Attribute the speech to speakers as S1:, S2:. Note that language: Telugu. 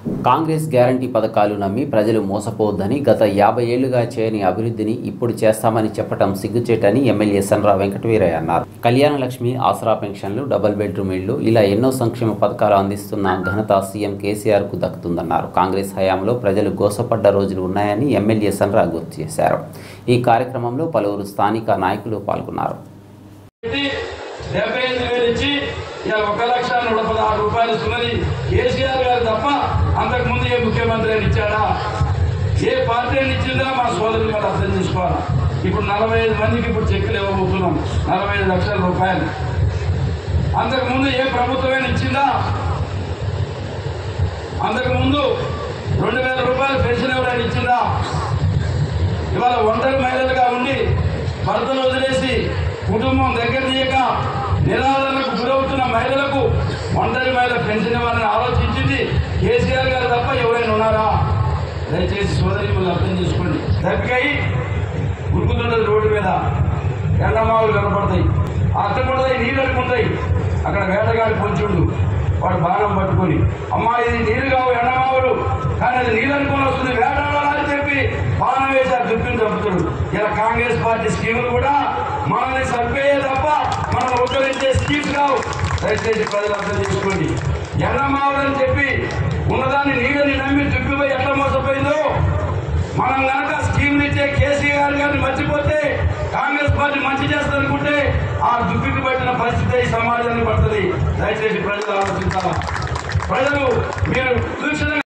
S1: కాంగ్రెస్ గ్యారంటీ పథకాలు నమ్మి ప్రజలు మోసపోవద్దని గత యాభై ఏళ్లుగా చేయని అభివృద్ధిని ఇప్పుడు చేస్తామని చెప్పటం సిగ్గుచేటని ఎమ్మెల్యే సన్రా వెంకటవీరయ్య అన్నారు కళ్యాణ లక్ష్మి ఆసరా పెన్షన్లు డబుల్ బెడ్రూమ్ ఇళ్లు ఇలా ఎన్నో సంక్షేమ పథకాలు అందిస్తున్న ఘనత సీఎం కేసీఆర్ కు దక్కుతుందన్నారు కాంగ్రెస్ హయాంలో ప్రజలు గోసపడ్డ రోజులు ఉన్నాయని ఎమ్మెల్యే సన్రా గుర్తు చేశారు ఈ కార్యక్రమంలో పలువురు స్థానిక నాయకులు పాల్గొన్నారు
S2: పెట్టి డెబ్బై ఐదు వేలు ఇచ్చి ఇలా ఒక లక్ష నూట పదహారు రూపాయలు ఇస్తున్నది కేసీఆర్ గారు తప్ప అంతకు ముందు ఏ ముఖ్యమంత్రి అని ఇచ్చాడా ఏ పార్టీ అని ఇచ్చిందా మా సోదరులు మరి అర్థం చేసుకోవాలి ఇప్పుడు నలభై ఐదు మందికి ఇప్పుడు చెక్కులు ఇవ్వబోతున్నాం నలభై ఐదు లక్షల రూపాయలు అంతకు ముందు ఏ ప్రభుత్వమైనా ఇచ్చిందా అంతకు ముందు రెండు వేల రూపాయలు పెన్షన్ ఎవరైనా ఇచ్చిందా ఇవాళ ఒంటరి మహిళలుగా ఉండి భర్తను వదిలేసి కుటుంబం దగ్గర తీయక నిరాదరణకు గురవుతున్న మహిళలకు ఒంటరి మహిళ పెన్షన్ ఇవ్వాలని ఆలోచించింది కేసీఆర్ గారు తప్ప ఎవరైనా ఉన్నారా దయచేసి సోదరి మిమ్మల్ని అర్థం చేసుకోండి దప్పికై ఉరుకుతుంటది రోడ్డు మీద ఎండమావులు కనపడతాయి ఆ అడ్డపడతాయి నీళ్ళు అడుకుంటాయి అక్కడ వేటగాడి పొంచుండు వాడు బాణం పట్టుకొని అమ్మా ఇది నీళ్ళు కావు ఎండమావులు కానీ అది నీళ్ళు అనుకుని వస్తుంది వేటాడాలని చెప్పి బాణం వేసి ఆ దుప్పిని చంపుతాడు ఇలా కాంగ్రెస్ పార్టీ స్కీములు కూడా మనల్ని చంపేయే తప్ప మనం ఉద్ధరించే స్కీమ్స్ కావు దయచేసి ప్రజలు అర్థం చేసుకోండి ఎండమావులని చెప్పి ఉన్నదాన్ని నీళ్ళని నమ్మి దుప్పిపోయి ఎట్లా మోసపోయిందో మనం కనుక స్కీమ్లు ఇచ్చే కేసీఆర్ గారిని మర్చిపోతే కాంగ్రెస్ పార్టీ మంచి చేస్తారనుకుంటే ఆ దుప్పికి పట్టిన పరిస్థితి ఈ సమాజానికి పడుతుంది దయచేసి ప్రజలు ఆలోచించాలా ప్రజలు మీరు చూసిన